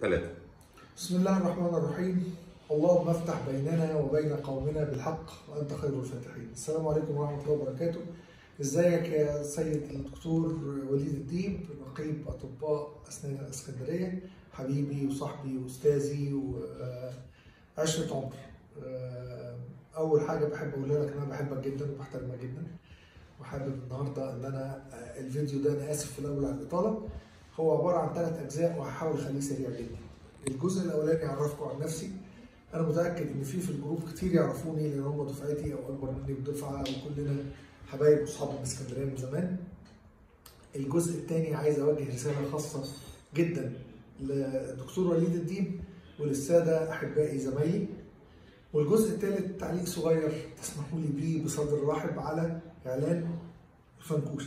ثلاثة بسم الله الرحمن الرحيم اللهم افتح بيننا وبين قومنا بالحق وانت خير الفاتحين السلام عليكم ورحمه الله وبركاته ازيك يا سيد الدكتور وليد الديب نقيب اطباء اسنان الاسكندريه حبيبي وصاحبي واستاذي وعشره عمر اول حاجه بحب اقولها لك ان انا بحبك جدا وبحترمك جدا وحابب النهارده ان انا الفيديو ده انا اسف في الاول على الاطاله هو عباره عن ثلاث اجزاء وهحاول اخليه سريع جدا الجزء الاولاني اعرفكم عن نفسي انا متاكد ان في في الجروب كتير يعرفوني لان هم دفعتي او اكبر مني بدفعه وكلنا حبايب واصحاب من اسكندريه من زمان الجزء الثاني عايز اوجه رساله خاصه جدا للدكتور وليد الديب وللساده احبائي زمايلي والجزء الثالث تعليق صغير تسمحوا لي بيه بصدر رحب على اعلان الفنكوش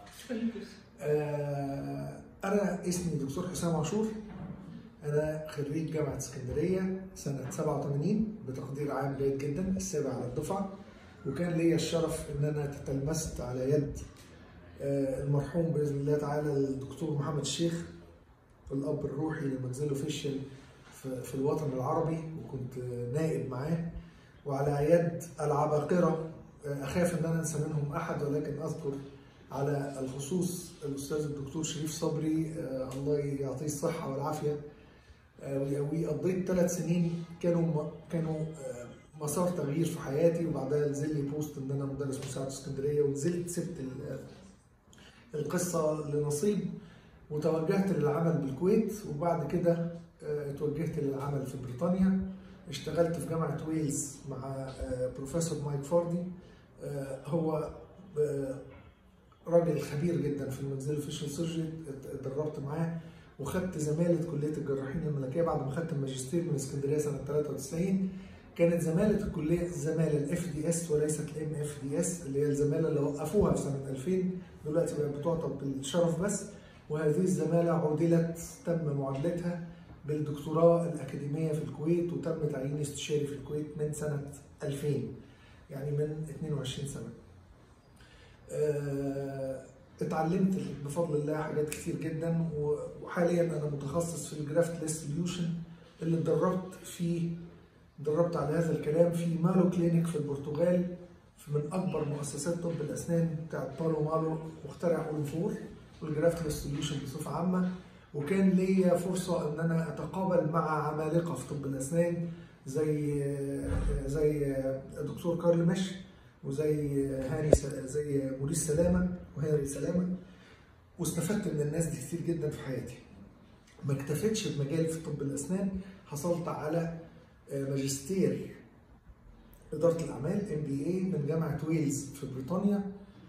آه انا اسمي دكتور حسام عاشور انا خريج جامعه اسكندريه سنه 87 بتقدير عام جيد جدا السابع على الدفعه وكان ليا الشرف ان انا تتلمست على يد آه المرحوم باذن الله تعالى الدكتور محمد الشيخ الاب الروحي لمنزل اوفيشال في الوطن العربي وكنت نائب معاه وعلى يد العباقره اخاف ان انا انسى منهم احد ولكن اذكر على الخصوص الاستاذ الدكتور شريف صبري آه الله يعطيه الصحه والعافيه آه ويقويه قضيت ثلاث سنين كانوا كانوا آه مسار تغيير في حياتي وبعدها نزل لي بوست ان انا مدرس مساعد في اسكندريه ونزلت سبت القصه لنصيب وتوجهت للعمل بالكويت وبعد كده اتوجهت للعمل في بريطانيا اشتغلت في جامعه ويلز مع بروفيسور مايك فاردي هو راجل خبير جدا في المنزل فيشل سيرجري اتدربت معاه وخدت زماله كليه الجراحين الملكيه بعد ما خدت الماجستير من اسكندريه سنه 93 كانت زماله الكليه الزماله الاف دي اس وليست الام اف دي اس اللي هي الزماله اللي وقفوها في سنه 2000 دلوقتي بقت بتعطى بالشرف بس وهذه الزماله عدلت تم معادلتها بالدكتوراه الأكاديمية في الكويت وتم تعييني استشاري في الكويت من سنة 2000 يعني من 22 سنة اتعلمت بفضل الله حاجات كتير جدا وحاليا أنا متخصص في الجرافت ليس سوليوشن اللي اتدربت فيه اتدربت على هذا الكلام في مالو كلينيك في البرتغال في من أكبر مؤسسات طب الأسنان بتاعت بالو مالو مخترع اولفور والجرافت ليس سوليوشن بصفة عامة وكان ليا فرصه ان انا اتقابل مع عمالقه في طب الاسنان زي زي دكتور كارل مش وزي هاني زي موريس سلامه وهنري سلامه واستفدت من الناس دي كتير جدا في حياتي. ما اكتفيتش بمجالي في طب الاسنان حصلت على ماجستير اداره الاعمال ام بي اي من جامعه ويلز في بريطانيا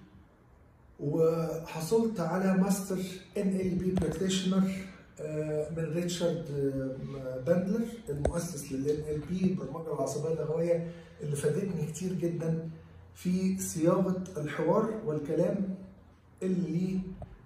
وحصلت على ماستر ان ال بي براكتيشنر من ريتشارد باندلر المؤسس للان ال بي البرمجه العصبيه النوويه اللي فادتني كتير جدا في صياغه الحوار والكلام اللي ليه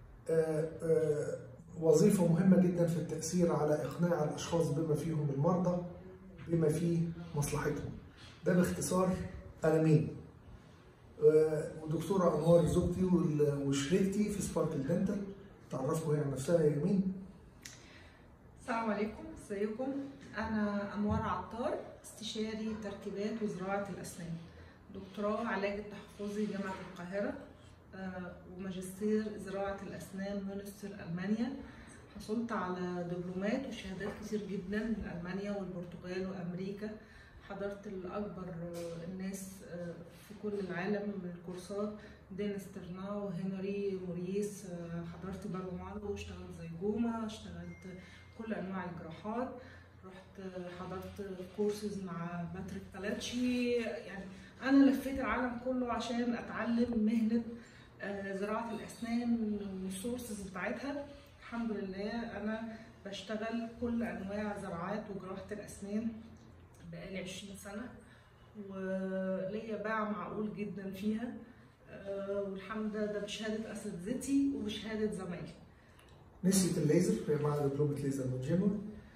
وظيفه مهمه جدا في التاثير على اقناع الاشخاص بما فيهم المرضى بما فيه مصلحتهم ده باختصار انا مين ودكتوره انوار زوجتي وشريكتي في سباركل دنتال تعرفوا هي عن نفسها يا يمين السلام عليكم ازيكم انا انوار عطار استشاري تركيبات وزراعه الاسنان دكتوراه علاج التحفظي جامعه القاهره وماجستير زراعه الاسنان مونستر المانيا حصلت على دبلومات وشهادات كتير جدا من المانيا والبرتغال وامريكا حضرت الأكبر الناس في كل العالم من الكورسات دينيس ترناو هنري موريس حضرت بارومالو اشتغلت زي جوما اشتغلت كل أنواع الجراحات رحت حضرت كورسز مع باتريك تالاتشي يعني أنا لفيت العالم كله عشان أتعلم مهنة زراعة الأسنان والسورسز بتاعتها الحمد لله أنا بشتغل كل أنواع زراعات وجراحة الأسنان بقالي 20 سنة وليا باع معقول جدا فيها والحمد لله ده بشهادة أساتذتي وبشهادة زمايلي. نسيت الليزر هي معاها دبلومة ليزر من جيمون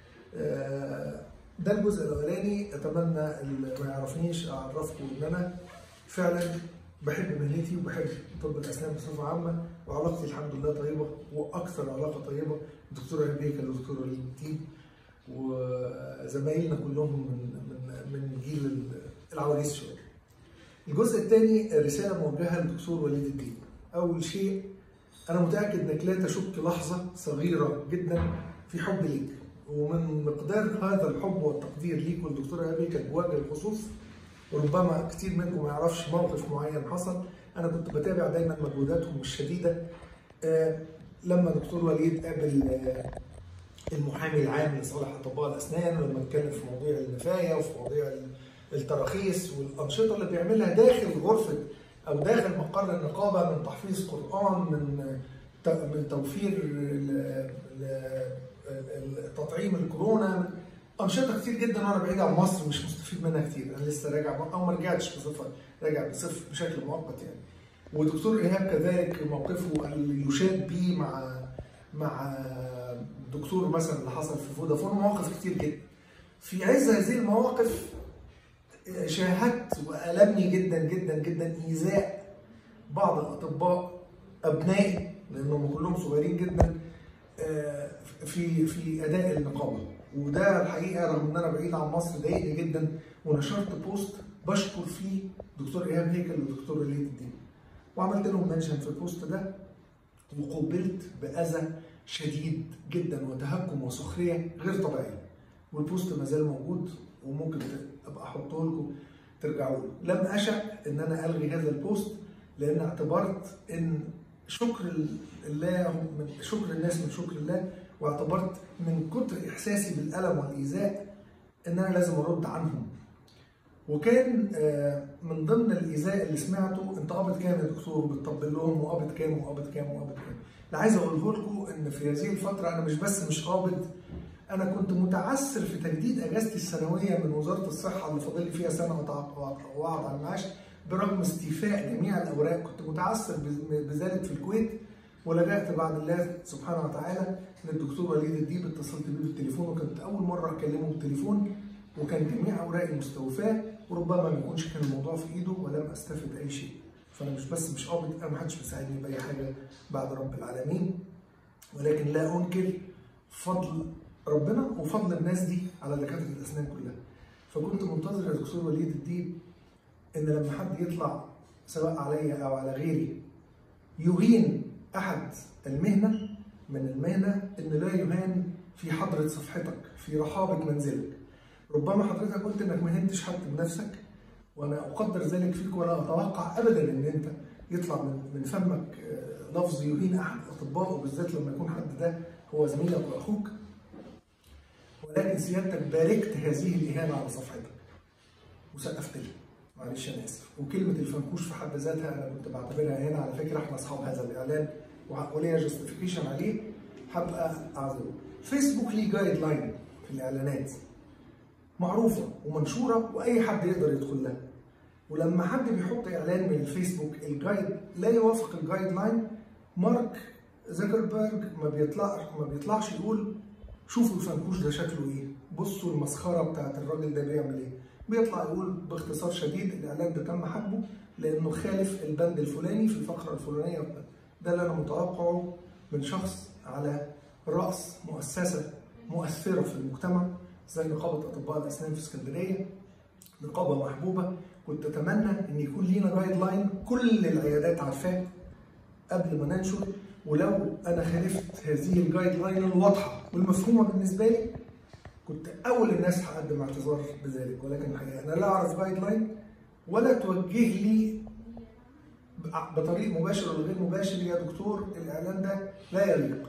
ده الجزء الأولاني أتمنى اللي ما يعرفنيش أعرفكم إن أنا فعلا بحب مهنتي وبحب طب الأسنان بصفة عامة وعلاقتي الحمد لله طيبة وأكثر علاقة طيبة الدكتورة هبيكا والدكتورة الديب وزمايلنا كلهم من من من جيل العواجيز شويه. الجزء الثاني رساله موجهه للدكتور وليد الدين. اول شيء انا متاكد انك لا تشك لحظه صغيره جدا في حب ليك ومن مقدار هذا الحب والتقدير ليك والدكتوره ابي كانت بوجه الخصوص وربما كتير منكم ما يعرفش موقف معين حصل انا كنت بتابع دايما مجهوداتهم الشديده آه لما دكتور وليد قابل آه المحامي العام لصالح اطباء الاسنان ولما اتكلم في مواضيع النفايه وفي مواضيع التراخيص والانشطه اللي بيعملها داخل غرفه او داخل مقر النقابه من تحفيظ قران من من توفير تطعيم الكورونا انشطه كتير جدا وانا بعيد عن مصر مش مستفيد منها كتير انا لسه راجع او ما رجعتش بصفه راجع بصفه بشكل مؤقت يعني ودكتور ايهاب كذلك موقفه اللي يشاد به مع مع دكتور مثلا اللي حصل في فودافون مواقف كتير جدا في عز هذه المواقف شاهدت والمني جدا جدا جدا ايذاء بعض الاطباء ابنائي لانهم كلهم صغيرين جدا في في اداء النقابه وده الحقيقه رغم ان انا بعيد عن مصر ضايقني جدا ونشرت بوست بشكر فيه دكتور ايهاب هيكل ودكتور وليد الدين وعملت لهم منشن في البوست ده وقوبلت باذى شديد جدا وتهكم وسخريه غير طبيعيه والبوست ما زال موجود وممكن ابقى احطه لكم ترجعوا له لم اشا ان انا الغي هذا البوست لان اعتبرت ان شكر الله من شكر الناس من شكر الله واعتبرت من كتر احساسي بالالم والايذاء ان انا لازم ارد عنهم وكان من ضمن الايذاء اللي سمعته انت قابض كام يا دكتور بتطبل لهم وقابض كام وقابض كام وقابض كام اللي عايز اقوله لكم ان في هذه الفتره انا مش بس مش قابض انا كنت متعثر في تجديد اجازتي السنويه من وزاره الصحه اللي فاضل لي فيها سنه واقعد على المعاش برغم استيفاء جميع الاوراق كنت متعثر بذلك في الكويت ولجأت بعد الله سبحانه وتعالى للدكتور وليد الديب اتصلت بيه بالتليفون وكانت اول مره اكلمه بالتليفون وكان جميع اوراقي مستوفاه وربما ما يكونش كان الموضوع في ايده ولم استفد اي شيء فانا مش بس مش قابض انا ما حدش بيساعدني باي حاجه بعد رب العالمين ولكن لا انكر فضل ربنا وفضل الناس دي على دكاتره الاسنان كلها فكنت منتظر يا دكتور وليد الديب ان لما حد يطلع سواء عليا او على غيري يهين احد المهنه من المهنه ان لا يهان في حضره صفحتك في رحابه منزلك ربما حضرتك قلت انك ما هنتش حد بنفسك وانا اقدر ذلك فيك ولا اتوقع ابدا ان انت يطلع من من فمك لفظ يهين احد الاطباء وبالذات لما يكون حد ده هو زميلك واخوك ولكن سيادتك باركت هذه الاهانه على صفحتك وسقفت لي معلش انا اسف وكلمه الفنكوش في حد ذاتها انا كنت بعتبرها هنا على فكره احنا اصحاب هذا الاعلان وليا جاستيفيكيشن عليه هبقى اعذره فيسبوك ليه جايد لاين في الاعلانات معروفه ومنشوره واي حد يقدر يدخل لها ولما حد بيحط اعلان من الفيسبوك الجايد لا يوافق الجايد لاين مارك زكربرج ما بيطلع ما بيطلعش يقول شوفوا الفنكوش ده شكله ايه بصوا المسخره بتاعت الراجل ده بيعمل ايه بيطلع يقول باختصار شديد الاعلان ده تم حجبه لانه خالف البند الفلاني في الفقره الفلانيه ده اللي انا متوقعه من شخص على راس مؤسسه مؤثره في المجتمع زي نقابه اطباء الاسنان في اسكندريه نقابه محبوبه كنت اتمنى ان يكون لينا جايد لاين كل العيادات عارفاه قبل ما ننشر ولو انا خالفت هذه الجايد لاين الواضحه والمفهومه بالنسبه لي كنت اول الناس هقدم اعتذار بذلك ولكن الحقيقه انا لا اعرف جايد لاين ولا توجه لي بطريق مباشر ولا غير مباشر يا دكتور الاعلان ده لا يليق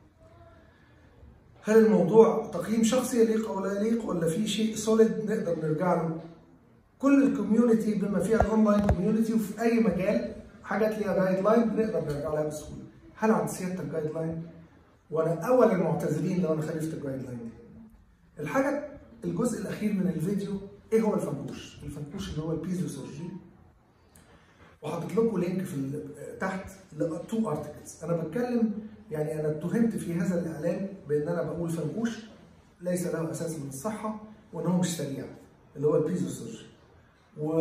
هل الموضوع تقييم شخصي يليق او لا يليق ولا في شيء سوليد نقدر نرجع له كل الكوميونتي بما فيها الاونلاين كوميونتي وفي اي مجال حاجات ليها جايد لاين بنقدر نرجع لها بسهوله هل عند سيادتك جايد لاين وانا اول المعتذرين لو انا خالفت الجايد لاين دي الحاجه الجزء الاخير من الفيديو ايه هو الفنكوش الفنكوش اللي هو البيزو سيرجي وحاطط لكم لينك في تحت لتو ارتكلز انا بتكلم يعني انا اتهمت في هذا الاعلان بان انا بقول فنكوش ليس له اساس من الصحه وان هو مش سريع اللي هو البيزو سيرجي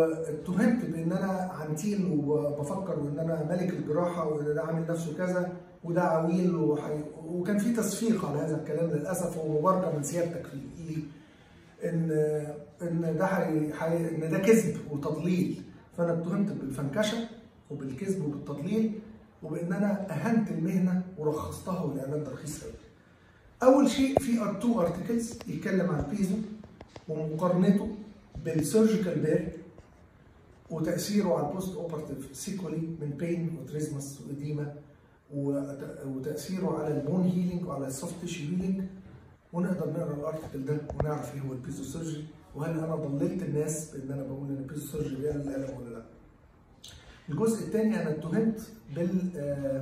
واتهمت بان انا عنتيل وبفكر وان انا ملك الجراحه وان انا عامل نفسه كذا ودعاويل وحي... وكان في تصفيق على هذا الكلام للاسف ومباركه من سيادتك لي ان ان ده حي... حي... ان ده كذب وتضليل فانا اتهمت بالفنكشه وبالكذب وبالتضليل وبان انا اهنت المهنه ورخصتها والاعلان ده رخيص قوي. اول شيء في تو ارتكلز يتكلم عن بيزو ومقارنته بالسيرجيكال بير وتاثيره على البوست اوبرتيف سيكولي من بين وتريزمس واديما وتاثيره على البون هيلينج وعلى السوفت تيشو هيلينج ونقدر نقرا الارتكل ده ونعرف ايه هو البيزو سيرجري وهل انا ضللت الناس بان انا بقول ان البيزو سيرجري بيقلل الالم ولا لا. الجزء الثاني انا اتهمت بال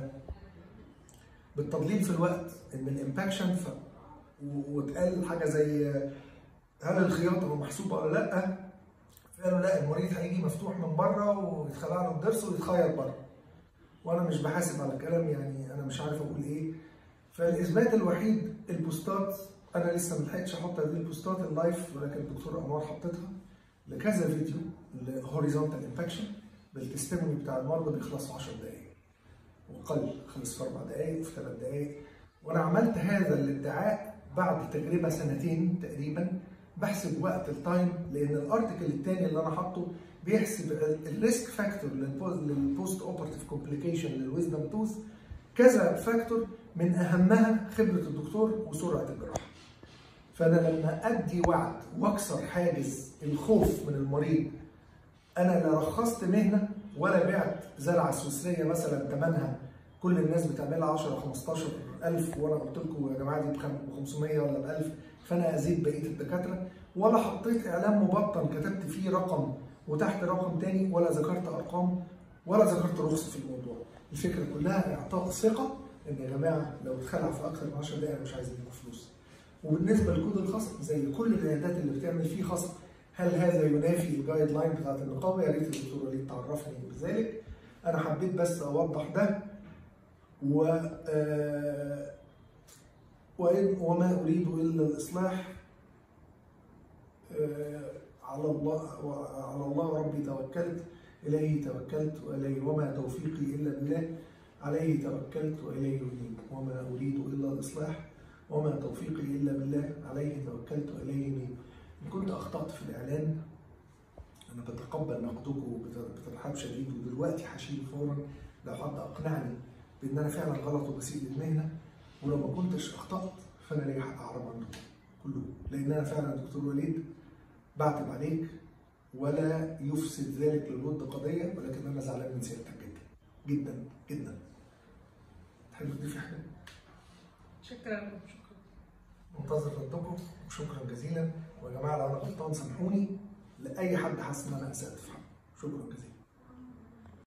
بالتضليل في الوقت ان الامباكشن ف... واتقال حاجه زي هل الخياطه محسوبه ولا لا؟ قالوا لا المريض هيجي مفتوح من بره ويتخلع له الضرس ويتخيط بره. وانا مش بحاسب على الكلام يعني انا مش عارف اقول ايه. فالاثبات الوحيد البوستات انا لسه ما لحقتش احط هذه البوستات اللايف ولكن الدكتور انوار حطتها لكذا فيديو لهوريزونتال امباكشن بالتستموني بتاع المرضى بيخلصوا 10 دقائق وقل خلص في اربع دقائق في ثلاث دقائق وانا عملت هذا الادعاء بعد تجربه سنتين تقريبا بحسب وقت التايم لان الارتكل الثاني اللي انا حاطه بيحسب الريسك فاكتور للبوست اوبرتيف كومبليكيشن للويزدم توث كذا فاكتور من اهمها خبره الدكتور وسرعه الجراحه. فانا لما ادي وعد واكسر حاجز الخوف من المريض انا لا رخصت مهنه ولا بعت زرعه سويسريه مثلا ثمنها كل الناس بتعملها 10 15 الف وانا قلت لكم يا جماعه دي ب 500 ولا ب 1000 فانا ازيد بقيه الدكاتره ولا حطيت اعلان مبطن كتبت فيه رقم وتحت رقم تاني ولا ذكرت ارقام ولا ذكرت رخصه في الموضوع الفكره كلها اعطاء ثقه ان يا جماعه لو اتخلع في اكثر من 10 دقائق مش عايز اديكم فلوس وبالنسبه لكود الخصم زي كل العيادات اللي بتعمل فيه خصم هل هذا ينافي الجايد لاين بتاعت النقابه يا ريت الدكتور وليد تعرفني بذلك انا حبيت بس اوضح ده و وما اريد الا الاصلاح على الله على الله ربي توكلت اليه توكلت واليه وما توفيقي الا بالله عليه توكلت واليه انيب وما اريد الا الاصلاح وما توفيقي الا بالله عليه توكلت واليه انيب ان كنت اخطات في الاعلان انا بتقبل نقدكم بترحاب شديد ودلوقتي هشيل فورا لو حد اقنعني بان انا فعلا غلط وبسيء للمهنه ولو ما كنتش اخطات فانا ليا حق اعرب عنكم كلهم لان انا فعلا دكتور وليد بعتب عليك ولا يفسد ذلك للود قضيه ولكن انا زعلان من سيادتك جدا جدا جدا تحب تضيفي حاجه؟ شكرا شكرا منتظر ردكم وشكرا جزيلا ويا جماعه لو انا غلطان سامحوني لاي حد حاسس ان انا اسات في حقه شكرا جزيلا